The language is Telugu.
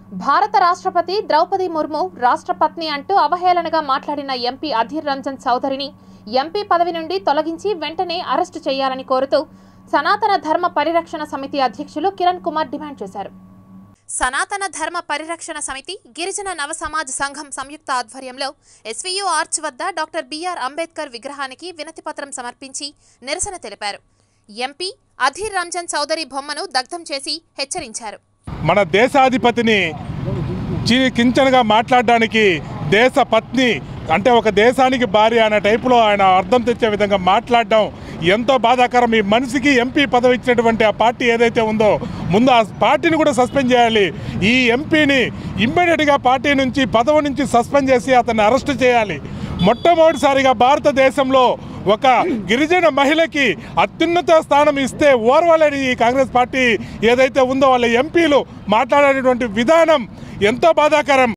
భారత రాష్ట్రపతి ద్రౌపది ముర్ము రాష్ట్ర పత్ని అంటూ అవహేళనగా మాట్లాడిన ఎంపీ అధీర్ రంజన్ చౌదరిని ఎంపీ పదవి నుండి తొలగించి వెంటనే అరెస్టు చేయాలని కోరుతూ సనాతన ధర్మ పరిరక్షణ సమితి అధ్యక్షులు కిరణ్ కుమార్ డిమాండ్ చేశారు సనాతన ధర్మ పరిరక్షణ సమితి గిరిజన నవ సమాజ్ సంఘం సంయుక్త ఆధ్వర్యంలో ఎస్వీయు ఆర్చ్ వద్ద డాక్టర్ బిఆర్ అంబేద్కర్ విగ్రహానికి వినతిపత్రం సమర్పించి నిరసన తెలిపారు ఎంపీ అధీర్ రంజన్ చౌదరి బొమ్మను దగ్ధం చేసి హెచ్చరించారు మన దేశాధిపతిని చి- కించనగా మాట్లాడడానికి దేశ పత్ని అంటే ఒక దేశానికి భార్య అనే టైపులో ఆయన అర్థం తెచ్చే విధంగా మాట్లాడడం ఎంతో బాధాకరం ఈ మనిషికి ఎంపీ పదవి ఇచ్చినటువంటి ఆ పార్టీ ఏదైతే ఉందో ముందు ఆ పార్టీని కూడా సస్పెండ్ చేయాలి ఈ ఎంపీని ఇమ్మీడియట్గా పార్టీ నుంచి పదవి నుంచి సస్పెండ్ చేసి అతన్ని అరెస్ట్ చేయాలి మొట్టమొదటిసారిగా భారతదేశంలో ఒక గిరిజన మహిళకి అత్యున్నత స్థానం ఇస్తే ఓర్వలేని ఈ కాంగ్రెస్ పార్టీ ఏదైతే ఉందో వాళ్ళ ఎంపీలు మాట్లాడేటువంటి విధానం ఎంతో బాధాకరం